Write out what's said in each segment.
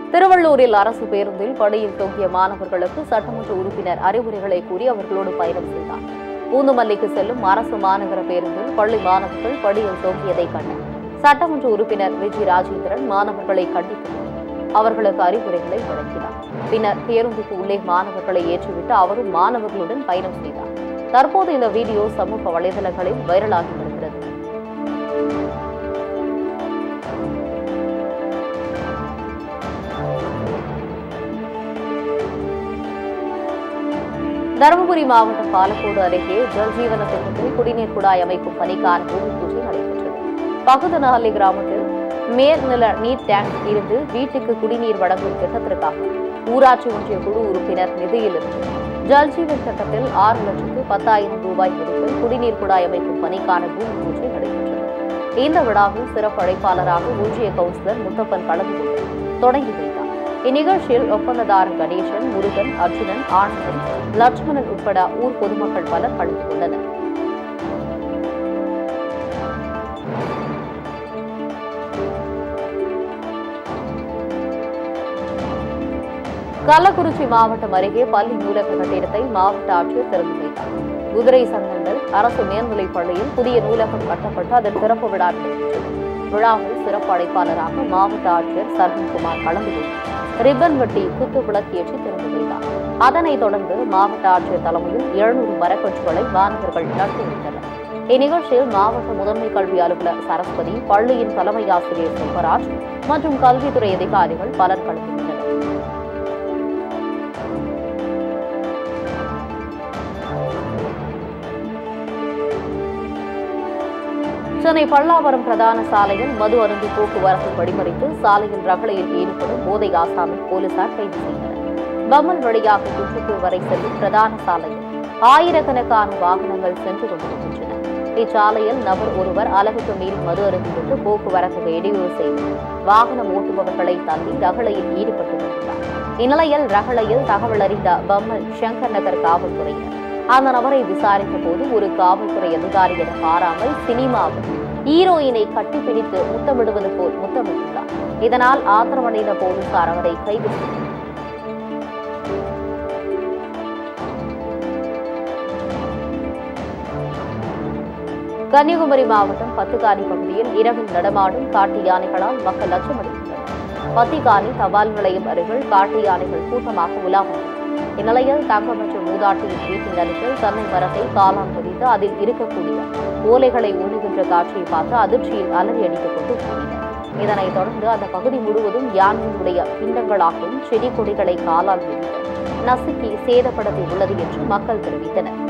திருவள்ளூரில் அரசு பேருந்தில் படியில் தொங்கிய மாணவர்களுக்கு சட்டமன்ற உறுப்பினர் அறிவுரைகளை கூறி அவர்களோடு பயணம் செய்தார் பூந்தமல்லிக்கு செல்லும் அரசு மாநகர பேருந்தில் பள்ளி மாணவர்கள் படியில் தொங்கியதை கண்ட சட்டமன்ற உறுப்பினர் விஜி ராஜேந்திரன் மாணவர்களை கண்டித்து அவர்களுக்கு அறிவுரைகளை வழங்கினார் பின்னர் பேருந்துக்கு உள்ளே மாணவர்களை ஏற்றிவிட்டு அவரும் மாணவர்களுடன் பயணம் செய்தார் தற்போது இந்த வீடியோ சமூக வலைதளங்களில் வைரலாகி வருகிறது தருமபுரி மாவட்டம் பாலக்கோடு அருகே ஜல்ஜீவன திட்டத்தில் குடிநீர் குழாய் அமைக்கும் பணிக்கான பூமி பூஜை நடைபெற்றது பகுதனஹள்ளி கிராமத்தில் மேல்நில நீர் டேங்க் இருந்து வீட்டுக்கு குடிநீர் வழங்கும் திட்டத்திற்காக ஊராட்சி ஒன்றிய குழு உறுப்பினர் நிதியிலிருந்து ஜல்ஜீவன் திட்டத்தில் ஆறு லட்சத்து பத்தாயிரம் ரூபாய் மதிப்பில் குடிநீர் குழாய் அமைக்கும் பணிக்கான பூமி பூஜை நடைபெற்றது இந்த விழாவில் சிறப்பு அழைப்பாளராக ஒன்றிய கவுன்சிலர் முத்தப்பன் கலந்து கொண்டு தொடங்கி வைத்தார் இந்நிகழ்ச்சியில் ஒப்பந்ததாரர் கணேசன் முருகன் அர்ஜுனன் ஆனந்தன் லட்சுமணன் உட்பட ஊர் பொதுமக்கள் பலர் கலந்து கொண்டனர் கள்ளக்குறிச்சி மாவட்டம் அருகே பள்ளி நூலக கட்டிடத்தை மாவட்ட ஆட்சியர் திறந்து வைத்தார் குதிரை சங்கங்கள் அரசு மேல்நிலைப் பள்ளியில் புதிய நூலகம் கட்டப்பட்டு அதன் திறப்பு விழா நடைபெற்றது விழாவில் சிறப்பு அழைப்பாளராக மாவட்ட ஆட்சியர் சர்வன்குமார் கலந்து கொண்டு ரிப்பன் வெட்டி குத்து விளக்கேற்றி திறந்து வைத்தார் அதனைத் தொடர்ந்து மாவட்ட ஆட்சியர் தலைமையில் எழுநூறு மரக்கன்றுகளை மாணவர்கள் நட்டு வைத்தனர் இந்நிகழ்ச்சியில் மாவட்ட முதன்மை கல்வி அலுவலர் சரஸ்வதி பள்ளியின் தலைமை ஆசிரியர் செல்வராஜ் மற்றும் கல்வித்துறை அதிகாரிகள் பலர் கலந்து கொண்டனர் சென்னை பல்லாவரம் பிரதான சாலையில் மது அருந்தி போக்குவரத்து வழிமறித்து சாலையில் ரகளையில் ஈடுபடும் போதை ஆசாமி போலீசார் கைது செய்தனர் பம்மல் வழியாக குற்றத்தூர் வரை செல்லும் பிரதான சாலையில் ஆயிரக்கணக்கான வாகனங்கள் சென்று கொண்டிருக்கின்றன இச்சாலையில் நபர் ஒருவர் அளவுக்கு மீறி மது அருந்திவிட்டு போக்குவரத்துக்கு இடையூறு செய்து வாகனம் ஓட்டுபவர்களை தள்ளி ரகளையில் ஈடுபட்டு வருகிறார் இந்நிலையில் ரகளையில் தகவல் அறிந்த பம்மல் சங்கர் நகர் காவல்துறையினர் அந்த நபரை விசாரித்த போது ஒரு காவல்துறை அதிகாரி என பாராமல் சினிமாவில் ஹீரோயினை கட்டிப்பிடித்து முத்தமிடுவது போல் முத்தமிட்டுள்ளார் இதனால் ஆத்திரமடைந்த போலீசார் அவரை கைது செய்தனர் கன்னியாகுமரி மாவட்டம் பத்துக்கானி பகுதியில் இரவில் நடமாடும் காட்டு யானைகளால் மக்கள் அச்சமடைந்துள்ளனர் பத்திகானி தபால் நிலையம் அருகில் காட்டு யானைகள் கூட்டமாக உலா வந்தன இந்நிலையில் தங்கம் மற்றும் மூதாட்டியின் வீட்டின் அருகில் தென்னை மரத்தை காலால் பிடித்து அதில் இருக்கக்கூடிய ஓலைகளை உண்ணுகின்ற காட்சியை பார்த்து அதிர்ச்சியில் அலறி அடித்துக் கொண்டு கூறினர் இதனைத் தொடர்ந்து அந்த பகுதி முழுவதும் யானையினுடைய பிண்டங்களாகவும் செடி கொடிகளை காலால் பிடித்து நசுக்கி சேதப்படுத்தி உள்ளது என்று மக்கள் தெரிவித்தனர்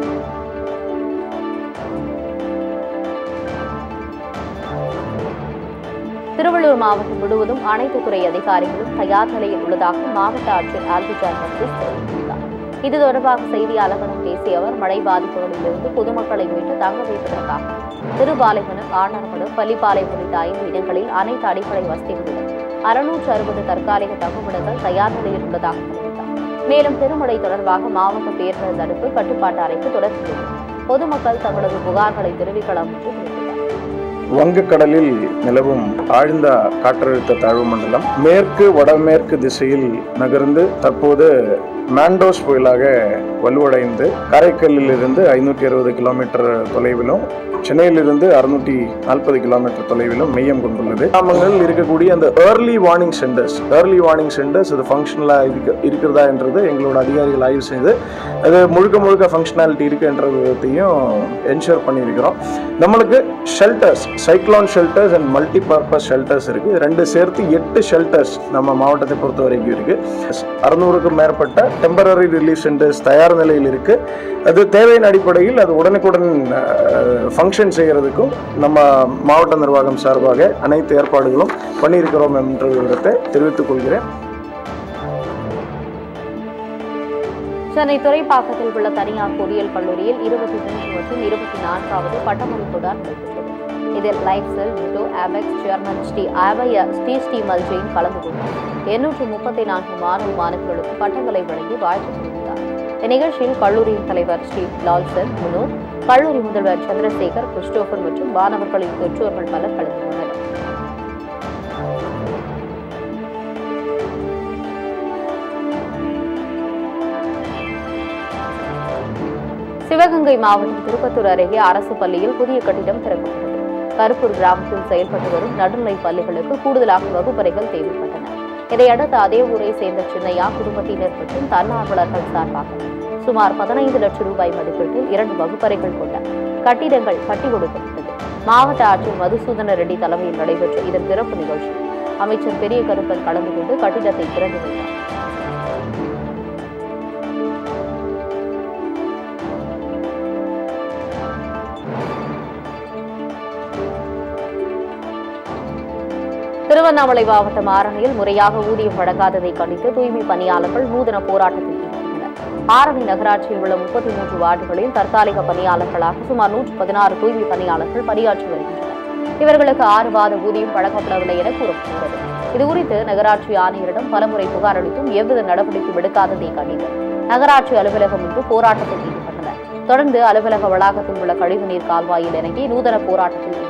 திருவள்ளூர் மாவட்டம் முழுவதும் அனைத்து துறை அதிகாரிகளும் தயார் நிலையில் உள்ளதாக மாவட்ட ஆட்சியர் ஆல்பிஜான் மர்கூஸ் தெரிவித்துள்ளார் இது தொடர்பாக செய்தியாளர்களிடம் பேசிய அவர் மழை பாதிப்புகளிலிருந்து பொதுமக்களை மீட்டு தங்க வைப்பதற்காக திருபாலைவனம் ஆனார்படு பள்ளிப்பாளையம் உள்ளிட்ட ஐந்து இடங்களில் அனைத்து அடிப்படை வசதிகளுடன் அறுநூற்று அறுபது தற்காலிக தங்குமிடங்கள் தயார் நிலையில் உள்ளதாக தெரிவித்தார் மேலும் பெருமழை தொடர்பாக மாவட்ட பேரிடர் தடுப்பு கட்டுப்பாட்டு அறைக்கு தொடர்பு பொதுமக்கள் தங்களது புகார்களை தெரிவிக்கலாம் என்று தெரிவித்தார் வங்கக்கடலில் நிலவும் ஆழ்ந்த காற்றழுத்த தாழ்வு மண்டலம் மேற்கு வடமேற்கு திசையில் நகர்ந்து தற்போது மாண்டோஸ் புயலாக வலுவடைந்து காரைக்கல்லில் இருந்து ஐநூற்றி அறுபது கிலோமீட்டர் தொலைவிலும் சென்னையிலிருந்து அறுநூற்றி நாற்பது கிலோமீட்டர் தொலைவிலும் மையம் கொண்டுள்ளது கிராமங்கள் இருக்கக்கூடிய அந்த early warning centres early warning centres அது ஃபங்க்ஷனலாக இருக்க இருக்கிறதா என்றது எங்களோட அதிகாரிகள் ஆய்வு செய்து அது முழுக்க முழுக்க ஃபங்க்ஷனாலிட்டி இருக்குன்ற விதத்தையும் என்ஷூர் பண்ணியிருக்கிறோம் நம்மளுக்கு shelters cyclone shelters and multi purpose shelters இருக்குது ரெண்டு சேர்த்து எட்டு ஷெல்டர்ஸ் நம்ம மாவட்டத்தை பொறுத்த வரைக்கும் இருக்குது அறுநூறுக்கும் மேற்பட்ட டெம்பரரி ரிலீஃப் சென்டர்ஸ் தயார் நிலையில் இருக்குது அது தேவையின் அடிப்படையில் அது உடனுக்குடன் ஃபங்க்ஷன் செய்கிறதுக்கும் நம்ம மாவட்ட நிர்வாகம் சார்பாக அனைத்து ஏற்பாடுகளும் பண்ணியிருக்கிறோம் என்ற விவரத்தை தெரிவித்துக் கொள்கிறேன் சென்னை துறைப்பாக்கத்தில் உள்ள தனியார் பொறியியல் கல்லூரியில் இருபத்தி மூன்று மற்றும் இருபத்தி நான்காவது பட்டமளிப்பு தான் நடைபெற்றது இதில் லைஃப் செல் நிட்டோ ஆபெக்ஸ் சேர்மன் ஸ்ரீ ஆபய ஸ்ரீ ஸ்ரீ மல்ஜெயின் கலந்து கொண்டு எண்ணூற்று முப்பத்தி நான்கு மாணவ மாணவிகளுக்கு பட்டங்களை வழங்கி வாழ்த்து தெரிவித்தார் இந்நிகழ்ச்சியில் கல்லூரியின் தலைவர் ஸ்ரீ லால்சன் முனோத் கல்லூரி முதல்வர் சந்திரசேகர் கிறிஸ்டோபர் மற்றும் மாணவர்களின் பெற்றோர்கள் பலர் கலந்து கொண்டனர் சிவகங்கை மாவட்டம் திருப்பத்தூர் அருகே அரசு பள்ளியில் புதிய கட்டிடம் திறக்கப்பட்டது கருப்பூர் கிராமத்தில் செயல்பட்டு வரும் நடுநிலை பள்ளிகளுக்கு கூடுதலாக வகுப்பறைகள் தேவைப்பட்டன இதையடுத்து அதே ஊரை சேர்ந்த சின்னையா குடும்பத்தினர் மற்றும் தன்னார்வலர்கள் சார்பாக சுமார் பதினைந்து லட்சம் ரூபாய் மதிப்பீட்டில் இரண்டு வகுப்பறைகள் கொண்ட கட்டிடங்கள் கட்டி கொடுக்கப்பட்டது மாவட்ட ஆட்சியர் மதுசூதன ரெட்டி தலைமையில் நடைபெற்ற இதன் திறப்பு நிகழ்ச்சி அமைச்சர் பெரிய கருப்பன் கலந்து கொண்டு கட்டிடத்தை திறந்து வைத்தார் திருவண்ணாமலை மாவட்டம் ஆரணியில் முறையாக ஊதியம் வழங்காததை கண்டித்து தூய்மை பணியாளர்கள் நூதன போராட்டத்தில் ஈடுபட்டனர் ஆரணி நகராட்சியில் உள்ள முப்பத்தி மூன்று வார்டுகளில் தற்காலிக பணியாளர்களாக சுமார் நூற்று பதினாறு தூய்மை பணியாளர்கள் பணியாற்றி வருகின்றனர் இவர்களுக்கு ஆறு மாத ஊதியம் வழங்கப்படவில்லை என கூறப்படுகிறது இதுகுறித்து நகராட்சி ஆணையரிடம் பலமுறை புகார் அளித்தும் எவ்வித நடவடிக்கை எடுக்காததை கண்டித்து நகராட்சி அலுவலகம் முன்பு போராட்டத்தில் ஈடுபட்டனர் தொடர்ந்து அலுவலக வளாகத்தில் உள்ள கழிவுநீர் கால்வாயில் இறங்கி நூதன போராட்டத்தில் ஈடுபட்டனர்